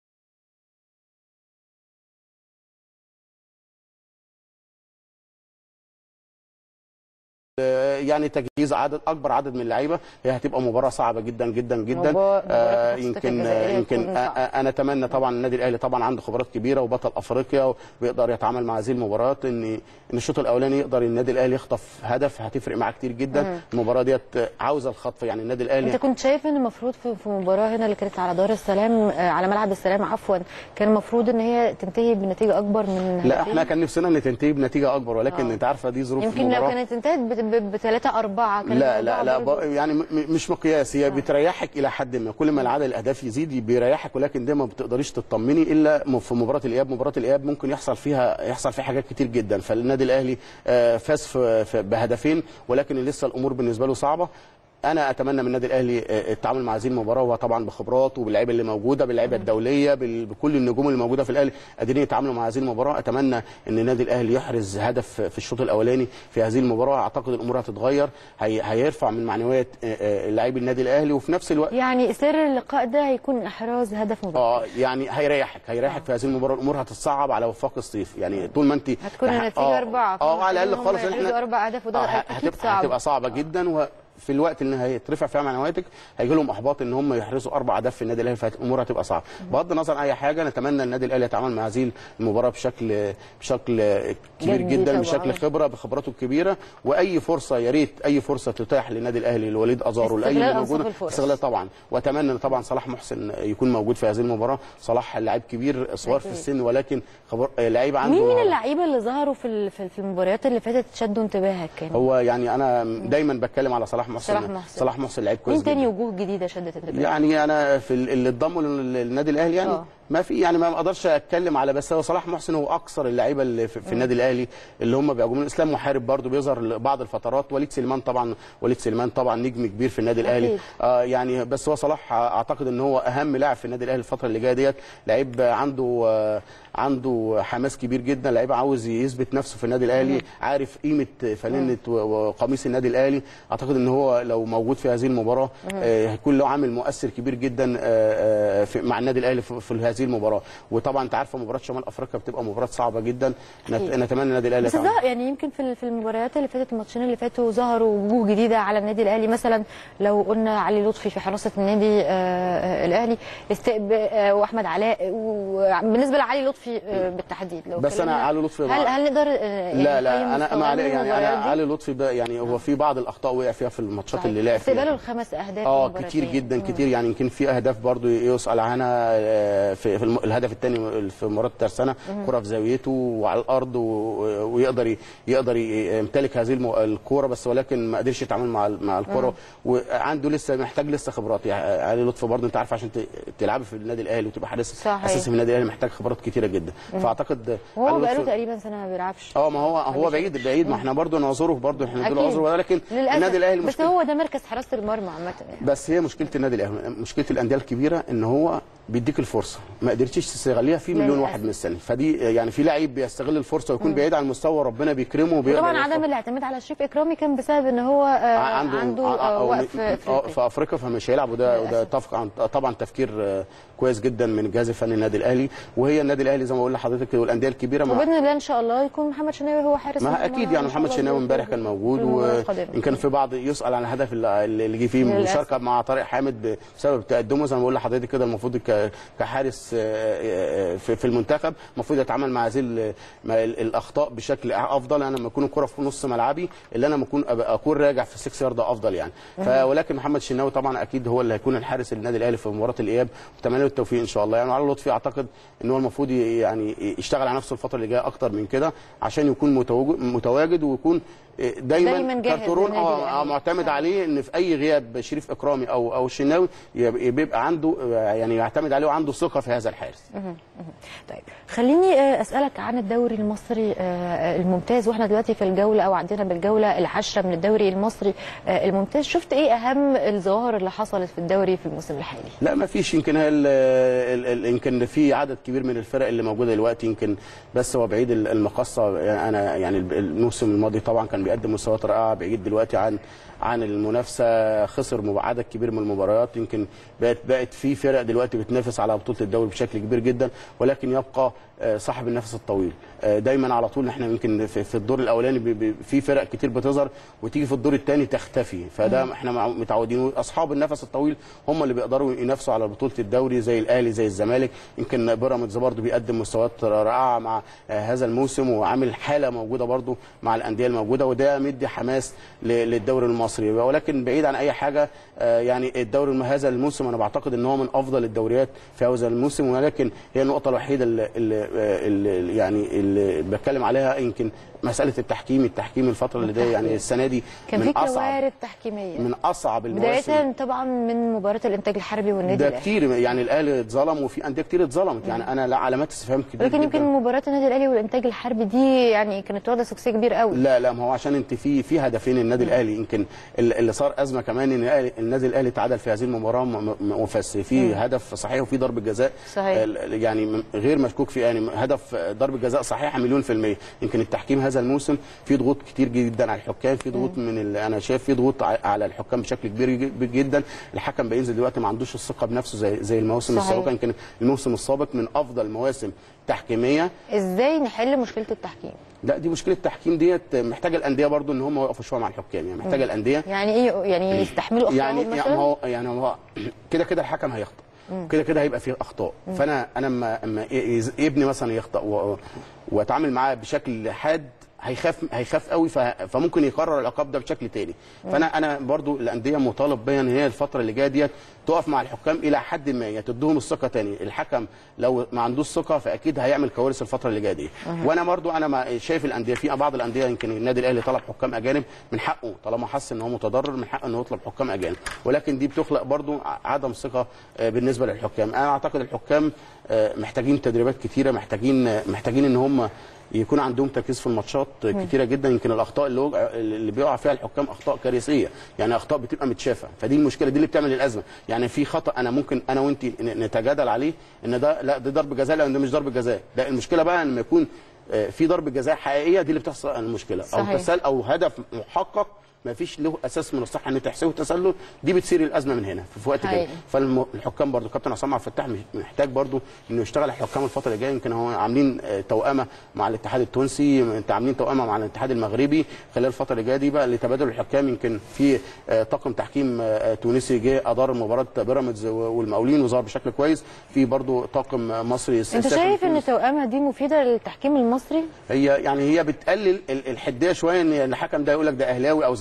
يعني تجهيز عدد اكبر عدد من اللعيبه هي هتبقى مباراه صعبه جدا جدا جدا مباراة- آه مباراة يمكن الجزائرية يمكن تكون آه صعبة. آه، انا اتمنى طبعا النادي الاهلي طبعا عنده خبرات كبيره وبطل افريقيا وبيقدر يتعامل مع هذه المباريات ان ان الشوط الاولاني يقدر النادي الاهلي يخطف هدف هتفرق معاه كتير جدا المباراه ديت عاوزه الخطف يعني النادي الاهلي انت كنت شايف ان المفروض في في مباراه هنا اللي كانت على دار السلام آه، على ملعب السلام عفوا كان المفروض ان هي تنتهي بنتيجه اكبر من لا هدفين؟ احنا كان نفسنا ان تنتهي بنتيجه اكبر ولكن آه. انت عارفه دي ظروف يمكن لو المباراه كانت انتهت بثلاثة أربعة كان لا الموضوع لا لا برضو- ب- يعني م- م- مش مقياس هي بتريحك الى حد ما كل ما عدد الاهداف يزيد بيريحك ولكن ده ما بتقدريش تطمني الا م- في مباراه الاياب مباراه الاياب ممكن يحصل فيها يحصل فيها حاجات كتير جدا فالنادي الاهلي آه، فاز في- في- بهدفين ولكن لسه الامور بالنسبه له صعبه انا اتمنى من النادي الاهلي آه، التعامل مع هذه المباراه وهو طبعا بخبراته باللعيبه اللي موجوده باللعيبه الدوليه بال- بكل النجوم اللي موجوده في الاهلي قادرين يتعاملوا مع هذه المباراه اتمنى ان النادي الاهلي يحرز هدف في الشوط الاولاني في هذه المباراه اعتقد الامور هتتغير هي هيرفع من معنويات آه، آه، لاعبي النادي الاهلي وفي نفس الوقت يعني سر اللقاء ده هيكون إحراز هدف مبكر اه يعني هيريحك هيريحك في هذه المباراه الامور هتتصعب على وفاق الصيف يعني طول ما انت هتكون ه- النتيجة آه، أربعة اه على الاقل خالص إن احنا أربع أهداف وده آه، أكيد هتبقى صعب هتبقى صعبه جدا وفي الوقت اللي هيترفع فيها معنوياتك هيجي لهم احباط ان هم يحرزوا اربع اهداف في النادي الاهلي فالامور هتبقى صعبه بغض النظر عن اي حاجه نتمنى النادي الاهلي يتعامل مع هذه المباراه بشكل بشكل كبير جدي جدا طبعاً. بشكل خبره بخبراته الكبيره واي فرصه يا ريت اي فرصه تتاح للنادي الاهلي لوليد ازارو لاي استغلال اللي أنصاف موجوده الفرص. استغلال طبعا واتمنى طبعا صلاح محسن يكون موجود في هذه المباراه صلاح لاعب كبير صغير في أكيد. السن ولكن خبر لعيب عنده مين من مهارة. اللعيبة اللي ظهروا في ال- في في المباريات اللي فاتت شدوا انتباهك كان هو يعني انا دايما بتكلم على صلاح محسن صلاح محسن. صلاح محسن لعيب كويس مين تاني جدا وجوه جديدة شدت انتباهك يعني انا في ال- اللي اتضموا لل- للنادي الاهلي يعني آه. ما في يعني ما اقدرش اتكلم على بس هو صلاح محسن هو اكثر اللعيبه اللي في, في النادي الاهلي اللي هم بيعجبوني اسلام محارب برضو بيظهر بعض الفترات وليد سليمان طبعا وليد سليمان طبعا نجم كبير في النادي الاهلي أكيد. آه يعني بس هو صلاح اعتقد ان هو اهم لاعب في النادي الاهلي الفتره اللي جايه ديت لعيب عنده آه عنده حماس كبير جدا لعيب عاوز يثبت نفسه في النادي الاهلي عارف قيمه فانله و- وقميص النادي الاهلي اعتقد ان هو لو موجود في هذه المباراه آه هيكون له عامل مؤثر كبير جدا آه آه في مع النادي الاهلي في, في هذه المباراه وطبعا انت عارفه مباراه شمال افريقيا بتبقى مباراه صعبه جدا نت- أكيد. نتمنى النادي الاهلي بس يتعامل. ظهر يعني يمكن في ال- في المباريات اللي فاتت الماتشين اللي فاتوا ظهروا وجوه جديده على النادي الاهلي مثلا لو قلنا علي لطفي في حراسه النادي آه، آه، الاهلي استقب آه، واحمد علاء وبالنسبه لعلي لطفي آه، بالتحديد لو بس أنا اتكلمنا- علي لطفي هل مع- هل نقدر آه، يعني لا نقيم لا انا مستواه ما من علي يعني المباريات انا دي؟ علي لطفي ده يعني هو في بعض الاخطاء وقع فيها في الماتشات اللي لعب فيها استقباله الخمس اهداف اه في كتير المباراتين. جدا كتير يعني يمكن في اهداف برضو يسال عنها آه، في في, في الم- الهدف الثاني في مباراه الترسانه كره في زاويته وعلى الارض و- ويقدر ي- يقدر ي- يمتلك هذه الم- الكوره بس ولكن ما قدرش يتعامل مع ال- مع الكوره وعنده لسه محتاج لسه خبرات يعني علي لطفي برضه انت عارف عشان ت- تلعبي في النادي الاهلي وتبقى حارس صحيح. اساسي في النادي الاهلي محتاج خبرات كتيره جدا فاعتقد وهو علي بقاله لطفي- تقريبا سنه ما بيلعبش اه ما هو هو بعيد بعيد ما احنا برضه نعذره برضه احنا نديله أكيد. عذر ولكن للأسف. النادي الاهلي بس مشكلة هو ده مركز حراسه المرمى عامه يعني. بس هي مشكله النادي الاهلي مشكله الانديه الكبيره ان هو بيديك الفرصه ما قدرتش تستغليها في مليون للأسف. واحد من السنه فدي يعني في لعيب بيستغل الفرصه ويكون بعيد عن المستوى ربنا بيكرمه وبيقدر طبعا يوفق. عدم الاعتماد على شريف اكرامي كان بسبب ان هو آه، عنده, عنده ع- آه، أو وقف م- في آه، أفريقيا. في افريقيا فمش هيلعب وده وده للأسف. طف- عن- طبعا تفكير آه، كويس جدا من الجهاز الفني للنادي الاهلي وهي النادي الاهلي زي ما بقول لحضرتك والانديه الكبيره مع وباذن الله ان شاء الله يكون محمد شناوي هو حارس ما المرمى اكيد إن يعني شاء محمد الله شناوي في- امبارح كان موجود في المباراة القادمة. وان كان في بعض يسال عن الهدف اللي اللي جه فيه للأسف. مشاركه مع طارق حامد بسبب تقدمه زي ما بقول لحضرتك كده المفروض ك- كحارس آه، آه، في في المنتخب المفروض يتعامل مع هذه ال- مع ال- الاخطاء بشكل افضل انا لما يكون الكره في نص ملعبي اللي انا اكون أبقى اكون راجع في 6 يارد افضل يعني فولكن محمد شناوي طبعا اكيد هو اللي هيكون الحارس النادي الاهلي في مباراه الاياب واتمنى له التوفيق ان شاء الله يعني على لطفي اعتقد ان هو المفروض ي- يعني يشتغل على نفسه الفتره اللي جايه اكتر من كده عشان يكون متواجد متواجد ويكون دايما, دايماً جاهز كارترون للنادي اه الأهلي. آه، معتمد عليه ان في اي غياب شريف اكرامي او او الشناوي يب- بيبقى عنده آه، يعني يعتمد عليه وعنده ثقه في هذا الحارس طيب خليني آه، اسالك عن الدوري المصري آه، الممتاز واحنا دلوقتي في الجوله او عندنا بالجوله العاشره من الدوري المصري آه، الممتاز شفت ايه اهم الظواهر اللي حصلت في الدوري في الموسم الحالي لا ما فيش يمكن هي ال- ال- ال- يمكن في عدد كبير من الفرق اللي موجوده دلوقتي يمكن بس هو بعيد ال- المقصه يعني انا يعني ال- الموسم الماضي طبعا كان بيقدم مستويات رائعه بعيد دلوقتي عن عن المنافسه خسر مب- عدد كبير من المباريات يمكن بقت بقت في فرق دلوقتي بتنافس على بطوله الدوري بشكل كبير جدا ولكن يبقى آه، صاحب النفس الطويل آه، دايما على طول احنا يمكن في في الدور الاولاني بي- بي- في فرق كتير بتظهر وتيجي في الدور الثاني تختفي فده احنا مع- متعودين اصحاب النفس الطويل هم اللي بيقدروا ينافسوا على بطوله الدوري زي الاهلي زي الزمالك يمكن بيراميدز برضه بيقدم مستويات رائعه مع آه، هذا الموسم وعامل حاله موجوده برضه مع الانديه الموجوده وده مدي حماس ل- للدوري المصري ولكن بعيد عن اي حاجه آه، يعني الدوري الم- هذا الموسم انا بعتقد ان هو من افضل الدوريات في هذا الموسم ولكن هي النقطه الوحيده اللي, اللي, اللي يعني اللي بتكلم عليها يمكن مساله التحكيم التحكيم الفتره اللي جايه يعني السنه دي كان من في اصعب كوارث تحكيميه من اصعب المواسم بدايه طبعا من مباراه الانتاج الحربي والنادي ده الاهلي كتير يعني الاهلي اتظلم وفي انديه كتير اتظلمت يعني انا لا علامات استفهام كتير لكن يمكن جدا. مباراه النادي الاهلي والانتاج الحربي دي يعني كانت واخده سكسي كبير قوي لا لا ما هو عشان انت في في هدفين النادي الاهلي يمكن ال- اللي صار ازمه كمان ان الأهلي- النادي الاهلي تعادل في هذه المباراه م- م- وفس في هدف صحيح وفي ضربه جزاء صحيح. ال- يعني م- غير مشكوك فيه يعني هدف ضربه جزاء صحيحه مليون في الميه يمكن التحكيم هذا الموسم في ضغوط كتير جدا على الحكام في ضغوط من ال- انا شايف في ضغوط ع- على الحكام بشكل كبير ج- جدا الحكم بينزل دلوقتي ما عندوش الثقه بنفسه زي زي المواسم صحيح. السابقه يمكن الموسم السابق من افضل مواسم تحكيميه ازاي نحل مشكله التحكيم لا دي مشكله التحكيم ديت محتاجه الانديه برضو ان هم يقفوا شويه مع الحكام يعني محتاجه الانديه يعني ايه يعني يستحملوا يعني اخطائهم يعني مثلا هو يعني هو كده كده الحكم هيخطئ كده كده هيبقى فيه اخطاء فانا انا اما اما يز- ابني مثلا يخطئ و- واتعامل معاه بشكل حاد هيخاف هيخاف قوي ف- فممكن يكرر العقاب ده بشكل تاني فانا انا برضو الانديه مطالب بيا ان هي الفتره اللي جايه ديت تقف مع الحكام الى حد ما يعني تديهم الثقه تاني الحكم لو ما عندوش ثقه فاكيد هيعمل كوارث الفتره اللي جايه دي وانا برضو انا ما شايف الانديه في بعض الانديه يمكن النادي الاهلي طلب حكام اجانب من حقه طالما حس ان هو متضرر من حقه انه يطلب حكام اجانب ولكن دي بتخلق برضو ع- عدم ثقه آه، بالنسبه للحكام انا اعتقد الحكام آه، محتاجين تدريبات كتيره محتاجين آه، محتاجين ان هم يكون عندهم تركيز في الماتشات كتيره جدا يمكن الاخطاء اللي وقع اللي بيقع فيها الحكام اخطاء كارثيه يعني اخطاء بتبقى متشافه فدي المشكله دي اللي بتعمل الازمه يعني في خطا انا ممكن انا وانت ن- نتجادل عليه ان ده لا ده ضرب جزاء لا ده مش ضرب جزاء لا المشكله بقى لما يكون آه، في ضرب جزاء حقيقيه دي اللي بتحصل المشكله صحيح. او تسال او هدف محقق ما فيش له اساس من الصحه ان تحسبه تسلل دي بتصير الازمه من هنا في وقت كده حقيقي. فالحكام برضو كابتن عصام عبد الفتاح محتاج برضو انه يشتغل الحكام الفتره اللي جايه يمكن هو عاملين آه، توأمه مع الاتحاد التونسي انت عاملين توأمه مع الاتحاد المغربي خلال الفتره اللي جايه دي بقى لتبادل الحكام يمكن في آه، طاقم تحكيم آه، تونسي جه ادار مباراه بيراميدز والمقاولين وظهر بشكل كويس في برضو طاقم آه، مصري انت سافر شايف ان لتونس. التوأمه دي مفيده للتحكيم المصري هي يعني هي بتقلل ال- الحديه شويه ان الحكم ده يقول لك ده اهلاوي او زملكاوي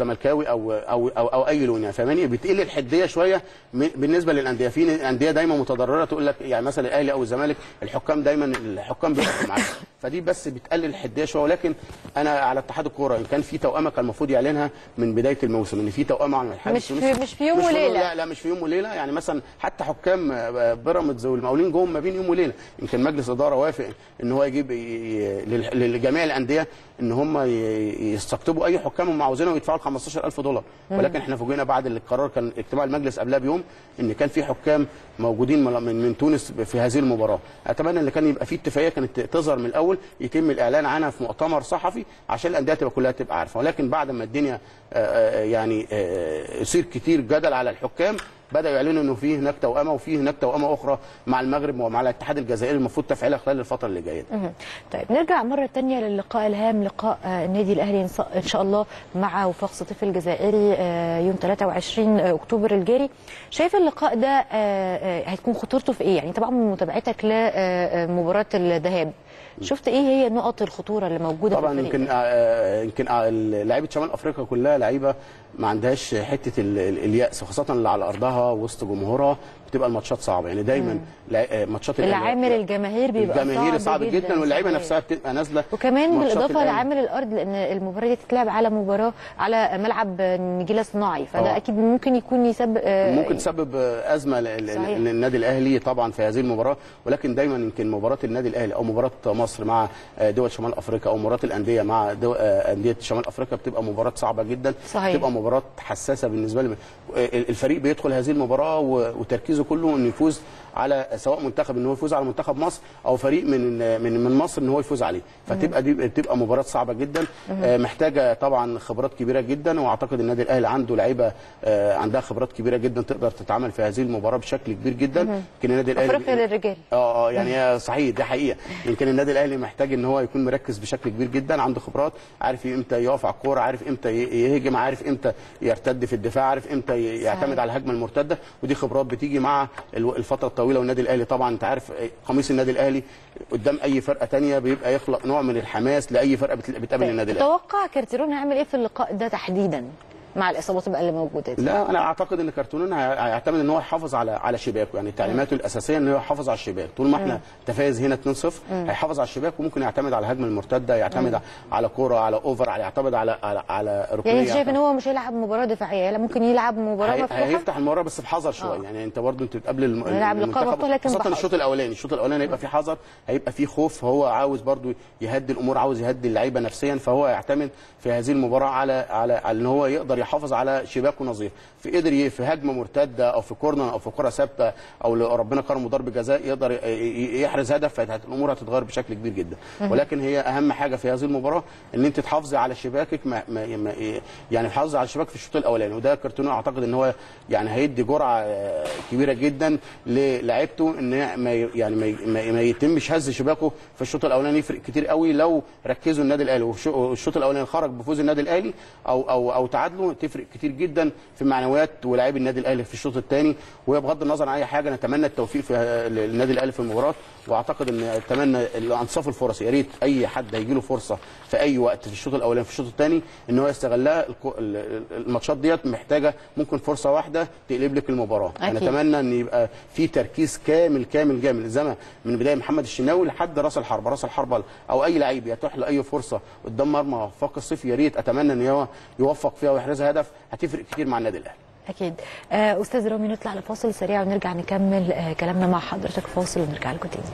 زملكاوي او او او, أو اي لون يعني فاهماني بتقل الحديه شويه م- بالنسبه للانديه في انديه دايما متضرره تقول لك يعني مثلا الاهلي او الزمالك الحكام دايما الحكام بيقفوا معاك فدي بس بتقلل الحديه شويه ولكن انا على اتحاد الكوره ان كان في توأمه كان المفروض يعلنها من بدايه الموسم ان في توأمه عن الحارس مش في- التونسي. مش في يوم مش وليلة. لا لا مش في يوم وليله يعني مثلا حتى حكام آه، بيراميدز والمقاولين جم ما بين يوم وليله يمكن مجلس اداره وافق ان هو يجيب ي- ي- لل- لجميع الانديه ان هم ي- يستقطبوا اي حكام هم عاوزينهم ويدفعوا ال 15000 دولار ولكن احنا فوجئنا بعد القرار كان اجتماع المجلس قبلها بيوم ان كان في حكام موجودين من من, من تونس في هذه المباراه اتمنى ان كان يبقى في اتفاقيه كانت تظهر من الاول يتم الاعلان عنها في مؤتمر صحفي عشان الانديه تبقى كلها تبقى عارفه ولكن بعد ما الدنيا آه، آه، يعني آه، يصير كتير جدل على الحكام بداوا يعلنوا انه في هناك توأمه وفي هناك توأمه اخرى مع المغرب ومع الاتحاد الجزائري المفروض تفعيلها خلال الفتره اللي جايه مهم. طيب نرجع مرة تانية للقاء الهام لقاء آه، النادي الأهلي إن ص- إن شاء الله مع وفاق سطيف الجزائري آه، يوم 23 أكتوبر الجاري شايف اللقاء ده آه، آه، هتكون خطورته في إيه؟ يعني طبعا من متابعتك لمباراة الذهاب شفت إيه هي نقط الخطورة اللي موجودة طبعا في الفريق يمكن آه، يمكن آه، لعيبه شمال افريقيا كلها لعيبه ما عندهاش حته ال- ال- اليأس خاصه اللي على ارضها وسط جمهورها بتبقى الماتشات صعبه يعني دايما لع- آه، ماتشات اللي الأهلي- عامل الجماهير بيبقى الجماهير صعب صعب جدا واللعيبه صحيح. نفسها بتبقى نازله وكمان ماتشات بالاضافه الأهلي. لعامل الارض لان المباراه دي تتلعب على مباراه على ملعب نجيله صناعي فده آه. اكيد ممكن يكون يسبب آه، ممكن تسبب ازمه ل- ل- صحيح. للنادي الاهلي طبعا في هذه المباراه ولكن دايما يمكن مباراه النادي الاهلي او مباراه مصر مع دول شمال افريقيا او مباراه الانديه مع دو- انديه شمال افريقيا بتبقى مباراه صعبه جدا صحيح. بتبقى مباراه حساسه بالنسبه لي الفريق بيدخل هذه المباراه و- وتركيزه كله انه يفوز على سواء منتخب ان هو يفوز على منتخب مصر او فريق من من من مصر ان هو يفوز عليه فتبقى دي بتبقى مباراه صعبه جدا آه، محتاجه طبعا خبرات كبيره جدا واعتقد النادي الاهلي عنده لعيبه آه، عندها خبرات كبيره جدا تقدر تتعامل في هذه المباراه بشكل كبير جدا يمكن النادي الاهلي افريقيا للرجال اه اه يعني هي صحيح دي حقيقه يمكن النادي الاهلي محتاج ان هو يكون مركز بشكل كبير جدا عنده خبرات عارف امتى يقف على الكوره عارف امتى ي- يهجم عارف امتى يرتد في الدفاع عارف امتى ي- يعتمد على الهجمه المرتده ودي خبرات بتيجي مع الو- الفتره الطويله والنادي الاهلي طبعا انت عارف قميص النادي الاهلي قدام اي فرقه تانية بيبقى يخلق نوع من الحماس لاي فرقه بت- بتقابل النادي الاهلي تتوقع كارتيرون هيعمل ايه في اللقاء ده تحديدا مع الاصابات بقى اللي موجوده دي لا انا اعتقد ان كارتونون هي- هيعتمد ان هو يحافظ على على شباكه يعني تعليماته الاساسيه ان هو يحافظ على الشباك طول ما احنا تفايز هنا 2-0 هيحافظ على الشباك وممكن يعتمد على الهجمه المرتده يعتمد على كوره على اوفر على يعتمد على على على ركنيه يعني انت شايف ان يعتمد- هو مش هيلعب مباراه دفاعيه لا ممكن يلعب مباراه هي- مفتوحه هيفتح المباراه بس بحذر شويه آه. يعني انت برضو انت بتقابل الم- هيلعب لقاء المنتخب مفتوح لكن خاصه بحذر. الشوط الاولاني الشوط الاولاني هيبقى فيه حذر هيبقى فيه خوف هو عاوز برضو يهدي الامور عاوز يهدي اللعيبه نفسيا فهو يعتمد في هذه المباراه على على على ان هو يقدر يحافظ على شباكه نظيف في قدر ي- في هجمه مرتده او في كورنر او في كره ثابته او لو ربنا كرمه ضربه جزاء يقدر ي- ي- يحرز هدف فالامور هتتغير بشكل كبير جدا ولكن هي اهم حاجه في هذه المباراه ان انت تحافظي على شباكك ما ما ما يعني تحافظي على الشباك في الشوط الاولاني وده كارتونو اعتقد ان هو يعني هيدي جرعه آه، كبيره جدا للاعيبته ان ما ي- يعني ما ي- ما- ما يتمش هز شباكه في الشوط الاولاني يفرق كتير قوي لو ركزوا النادي الاهلي والش- والشوط الاولاني خرج بفوز النادي الاهلي او او او تعادلوا تفرق كتير جدا في معنويات ولاعيبي النادي الاهلي في الشوط الثاني وهي بغض النظر عن اي حاجه نتمنى التوفيق في النادي الاهلي في المباراه واعتقد ان اتمنى انصاف الفرص يا ريت اي حد هيجي له فرصه في اي وقت في الشوط الاولاني في الشوط الثاني ان هو يستغلها الكو- ال- ال- الماتشات ديت محتاجه ممكن فرصه واحده تقلب لك المباراه أكيد. انا اتمنى ان يبقى في تركيز كامل كامل كامل زي ما من بدايه محمد الشناوي لحد راس الحربه راس الحربه او اي لعيب يتيح له اي فرصه قدام مرمى وفاق الصيف يا ريت اتمنى ان هو يوفق فيها ويحرز هدف هتفرق كتير مع النادي الاهلي اكيد آه استاذ رامي نطلع لفاصل سريع ونرجع نكمل آه كلامنا مع حضرتك فاصل ونرجع لكم تاني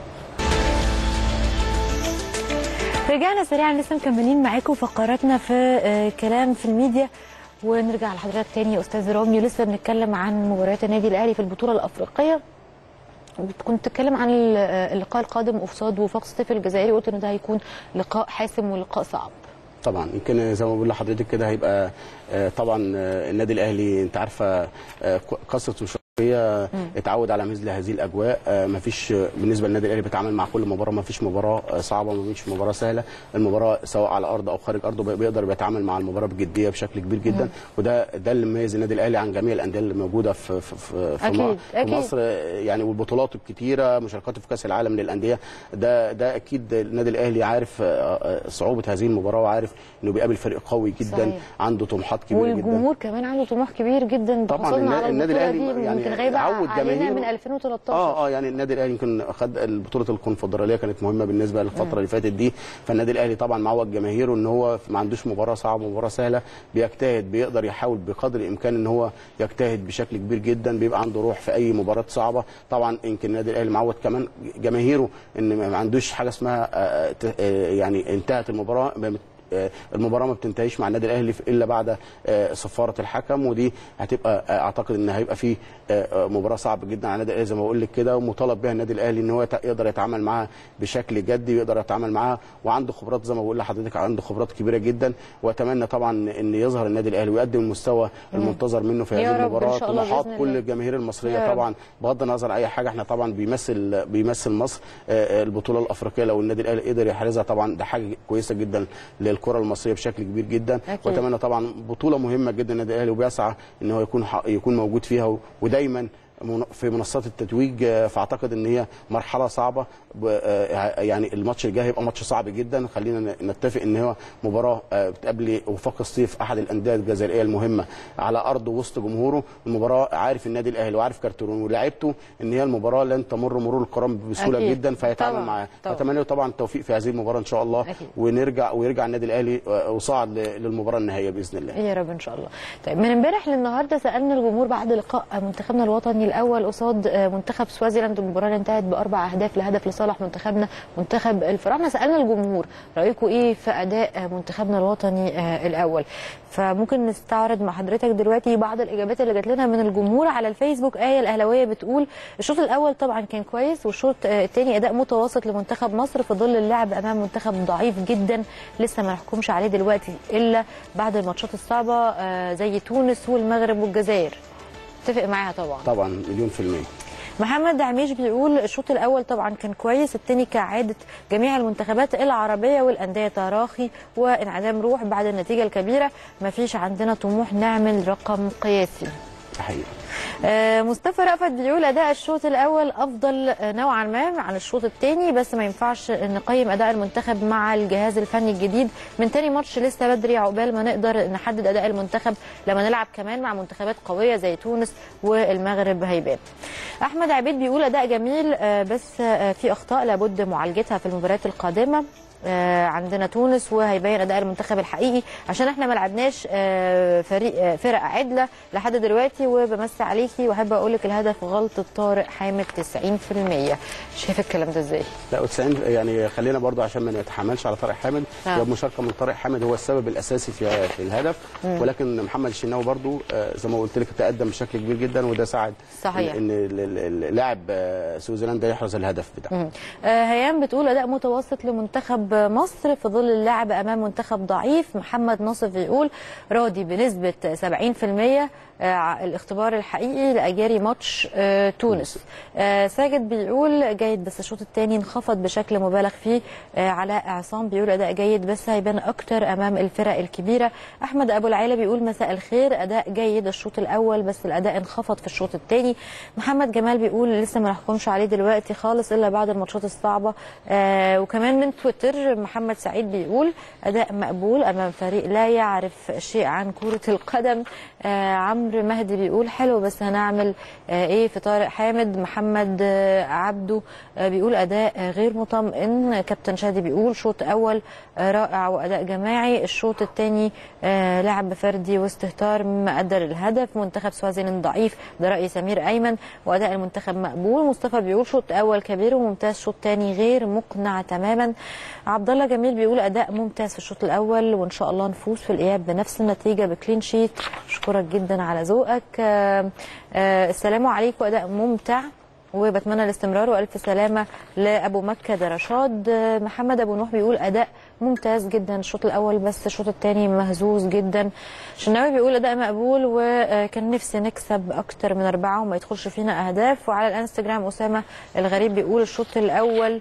رجعنا سريعا لسه مكملين معاكم فقراتنا في آه كلام في الميديا ونرجع لحضرتك تاني يا استاذ رامي لسه بنتكلم عن مباريات النادي الاهلي في البطوله الافريقيه كنت بتتكلم عن ال- آه، اللقاء القادم قصاد وفاق سطيف الجزائري قلت ان ده هيكون لقاء حاسم ولقاء صعب طبعا يمكن زي ما بقول لحضرتك كده هيبقى آه، طبعا آه، النادي الاهلي انت عارفه آه، كثره هي اتعود على مثل هذه الاجواء آه، مفيش بالنسبه للنادي الاهلي بيتعامل مع كل مباراه مفيش مباراه آه، صعبه مفيش مباراه سهله المباراه سواء على ارض او خارج ارضه بي- بيقدر بيتعامل مع المباراه بجديه بشكل كبير جدا وده ده اللي مميز النادي الاهلي عن جميع الانديه اللي موجوده في في في, في, أكيد، م- في أكيد. مصر آه، يعني والبطولات الكتيره مشاركاته في كاس العالم للانديه ده ده اكيد النادي الاهلي عارف آه، آه، صعوبه هذه المباراه وعارف انه بيقابل فريق قوي جدا صحيح. عنده طموحات كبيره جدا والجمهور كمان عنده طموح كبير جدا طبعاً بحصولنا النا- على النادي البطوله الأهلي دي يعني يمكن غايبه عود علينا جماهيره. من 2013 اه اه يعني النادي الاهلي يمكن خد بطوله الكونفدراليه كانت مهمه بالنسبه للفتره اللي فاتت دي فالنادي الاهلي طبعا معود جماهيره ان هو ما عندوش مباراه صعبه مباراه سهله بيجتهد بيقدر يحاول بقدر الامكان ان هو يجتهد بشكل كبير جدا بيبقى عنده روح في اي مباراه صعبه طبعا يمكن النادي الاهلي معود كمان جماهيره ان ما عندوش حاجه اسمها آه، ت- آه، يعني انتهت المباراه ما- آه، المباراه ما بتنتهيش مع النادي الاهلي الا بعد آه، صفاره الحكم ودي هتبقى آه، اعتقد ان هيبقى في آه، آه، مباراه صعبه جدا على النادي الاهلي زي ما بقول لك كده ومطالب بها النادي الاهلي ان هو يت- يقدر يتعامل معاها بشكل جدي ويقدر يتعامل معاها وعنده خبرات زي ما بقول لحضرتك عنده خبرات كبيره جدا واتمنى طبعا ان يظهر النادي الاهلي ويقدم المستوى المنتظر منه في يا هذه رب إن المباراه شاء الله طموحات بإذن كل الله. الجماهير يا المصريه رب. طبعا بغض النظر عن اي حاجه احنا طبعا بيمثل بيمثل مصر آه، آه، البطوله الافريقيه لو النادي الاهلي قدر يحرزها طبعا ده حاجه كويسه جدا للكره المصريه بشكل كبير جدا أكيد. واتمنى طبعا بطوله مهمه جدا النادي الاهلي وبيسعى ان هو يكون ح- يكون موجود فيها و- ودايما من- في منصات التتويج آه، فاعتقد ان هي مرحله صعبه ب- آه، يعني الماتش الجاي هيبقى ماتش صعب جدا خلينا ن- نتفق ان هو مباراه آه، بتقابل وفاق الصيف احد الانديه الجزائريه المهمه على ارض وسط جمهوره المباراه عارف النادي الاهلي وعارف كارترون ولاعيبته ان هي المباراه لن تمر مرور الكرام بسهوله أكيد. جدا فيتعامل طبعاً. معاه طبعاً. اتمنى له طبعا التوفيق في هذه المباراه ان شاء الله أكيد. ونرجع ويرجع النادي الاهلي آه، وصعد ل- للمباراه النهائيه باذن الله يا رب ان شاء الله طيب من امبارح للنهارده سالنا الجمهور بعد لقاء منتخبنا الوطني الاول قصاد آه، منتخب سوازيلاند المباراه اللي انتهت باربع اهداف لهدف لصالح منتخبنا منتخب الفراعنه سالنا الجمهور رايكم ايه في اداء آه، منتخبنا الوطني آه، الاول فممكن نستعرض مع حضرتك دلوقتي بعض الاجابات اللي جات لنا من الجمهور على الفيسبوك ايه الاهلاويه بتقول الشوط الاول طبعا كان كويس والشوط آه، الثاني اداء متوسط لمنتخب مصر في ظل اللعب امام منتخب ضعيف جدا لسه ما نحكمش عليه دلوقتي الا بعد الماتشات الصعبه آه، زي تونس والمغرب والجزائر اتفق معاها طبعا طبعا مليون في الميه محمد عميش بيقول الشوط الاول طبعا كان كويس الثاني كعاده جميع المنتخبات العربيه والانديه تراخي وانعدام روح بعد النتيجه الكبيره ما فيش عندنا طموح نعمل رقم قياسي ده حقيقي آه، مصطفى رأفت بيقول اداء الشوط الاول افضل آه، نوعا ما عن الشوط الثاني بس ما ينفعش نقيم اداء المنتخب مع الجهاز الفني الجديد من تاني ماتش لسه بدري عقبال ما نقدر نحدد اداء المنتخب لما نلعب كمان مع منتخبات قويه زي تونس والمغرب هيبان احمد عبيد بيقول اداء جميل آه، بس آه، في اخطاء لابد معالجتها في المباريات القادمه آه، عندنا تونس وهيبين اداء المنتخب الحقيقي عشان احنا ما لعبناش آه، فريق آه، فرق عدله لحد دلوقتي وبمسي عليكي واحب اقول لك الهدف غلطه طارق حامد 90% شايف الكلام ده ازاي؟ لا 90 يعني خلينا برضو عشان ما نتحملش على طارق حامد آه. هي المشاركه من طارق حامد هو السبب الاساسي في في الهدف ولكن محمد الشناوي برضو آه، زي ما قلت لك تقدم بشكل كبير جدا وده ساعد صحيح. ان ال- ال- اللاعب آه، سويسرلاند يحرز الهدف بتاعه آه، هيام بتقول اداء متوسط لمنتخب مصر في ظل اللعب امام منتخب ضعيف محمد ناصف بيقول راضي بنسبه 70% آه، الاختبار الحقيقي لاجاري ماتش آه، تونس آه، ساجد بيقول جيد بس الشوط الثاني انخفض بشكل مبالغ فيه آه، علاء عصام بيقول اداء جيد بس هيبان اكتر امام الفرق الكبيره احمد ابو العيله بيقول مساء الخير اداء جيد الشوط الاول بس الاداء انخفض في الشوط الثاني محمد جمال بيقول لسه ما نحكمش عليه دلوقتي خالص الا بعد الماتشات الصعبه آه وكمان من تويتر محمد سعيد بيقول اداء مقبول امام فريق لا يعرف شيء عن كره القدم آه عمرو مهدي بيقول حلو بس هنعمل آه ايه في طارق حامد محمد آه عبده آه بيقول اداء آه غير مطمئن كابتن شادي بيقول شوط اول آه رائع واداء جماعي الشوط الثاني آه لعب فردي واستهتار مما ادى للهدف منتخب سوازيلاند ضعيف ده راي سمير ايمن واداء المنتخب مقبول مصطفى بيقول شوط اول كبير وممتاز شوط ثاني غير مقنع تماما عبد الله جميل بيقول اداء ممتاز في الشوط الاول وان شاء الله نفوز في الاياب بنفس النتيجه بكلين شيت اشكرك جدا على ذوقك آه، آه، السلام عليكم اداء ممتع وبتمنى الاستمرار والف سلامه لابو مكه ده رشاد آه، محمد ابو نوح بيقول اداء ممتاز جدا الشوط الاول بس الشوط الثاني مهزوز جدا شناوي بيقول اداء مقبول وكان نفسي نكسب اكتر من اربعه وما يدخلش فينا اهداف وعلى الانستجرام اسامه الغريب بيقول الشوط الاول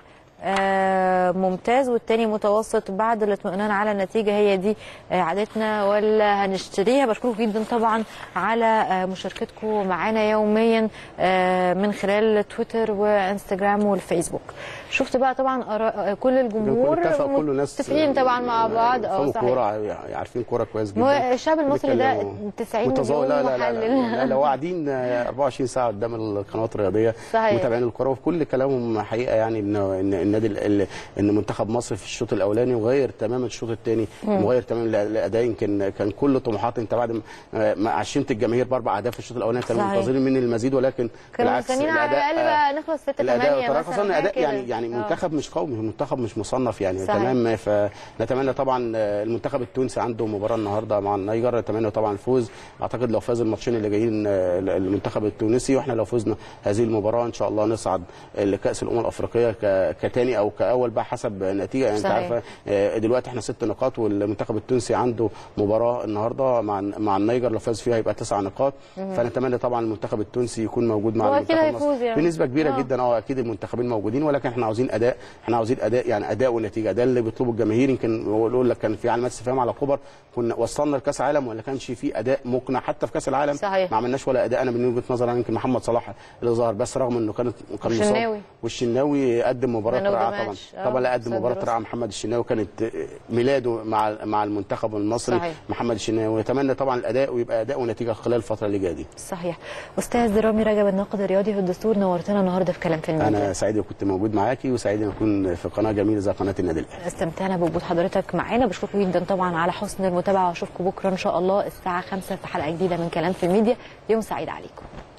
آه، ممتاز والتاني متوسط بعد الاطمئنان على النتيجه هي دي آه، عادتنا ولا هنشتريها بشكركم جدا طبعا على آه، مشاركتكم معانا يوميا آه، من خلال تويتر وانستجرام والفيسبوك شفت بقى طبعا اراء كل الجمهور كل اتفق كله ناس متفقين طبعا مع بعض اه فهموا صحيح كوره عارفين كوره كويس هو جدا الشعب المصري ده بيتكلموا 90 متظاهر- مليون لا لا لا لا, محلل لا, لا لو قاعدين 24 ساعه قدام القنوات الرياضيه صحيح. متابعين الكوره وكل كلامهم حقيقه يعني ان ان النادي ال- ال- ان منتخب مصر في الشوط الاولاني وغير تماما الشوط الثاني وغير تماما الأ- الاداء يمكن كان كل طموحات انت بعد ما- ما عشمت الجماهير باربع اهداف في الشوط الاولاني كانوا صحيح. منتظرين مني المزيد ولكن كانوا بالعكس مستنيين على الأداء- الاقل بقى نخلص 6 الاداء 8 وترى مثلا خاصه حاجة اداء كده. يعني يعني آه. منتخب مش قومي منتخب مش مصنف يعني صحيح. تمام فنتمنى طبعا المنتخب التونسي عنده مباراه النهارده مع النيجر نتمنى طبعا الفوز اعتقد لو فاز الماتشين اللي جايين المنتخب التونسي واحنا لو فزنا هذه المباراه ان شاء الله نصعد لكاس الامم الافريقيه ك- كتاني او كاول بقى حسب النتيجه يعني انت صحيح. عارفه آه، دلوقتي احنا ست نقاط والمنتخب التونسي عنده مباراه النهارده مع مع النيجر لو فاز فيها يبقى تسع نقاط فنتمنى طبعا المنتخب التونسي يكون موجود مع هو أكيد المنتخب هيفوز المصري. يعني. بنسبه كبيره آه. جدا اه اكيد المنتخبين موجودين ولكن احنا عاوزين اداء احنا عاوزين اداء يعني اداء ونتيجه ده اللي بيطلبه الجماهير يمكن يقول لك كان في علامات استفهام على كوبر كنا وصلنا لكاس عالم ولا كانش في اداء مقنع حتى في كاس العالم صحيح. ما عملناش ولا اداء انا من وجهه نظري أنا يمكن محمد صلاح اللي ظهر بس رغم انه كانت كان والشناوي. مصاب والشناوي قدم مباراه Man of the رائعه طبعا match. آه، طبعا لا قدم صدر مباراه وسط. رائعه محمد الشناوي كانت ميلاده مع مع المنتخب المصري صحيح. محمد الشناوي ونتمنى طبعا الاداء ويبقى اداء ونتيجه خلال الفتره اللي جايه دي صحيح استاذ رامي رجب الناقد الرياضي في الدستور نورتنا النهارده في كلام في الميديا انا سعيد إني كنت موجود معاكي وسعيد ان اكون في قناه جميله زي قناه النادي الاهلي استمتعنا بوجود حضرتك معانا بشكركم جدا طبعا على حسن المتابعه واشوفكم بكره ان شاء الله الساعه 5 في حلقه جديده من كلام في الميديا يوم سعيد عليكم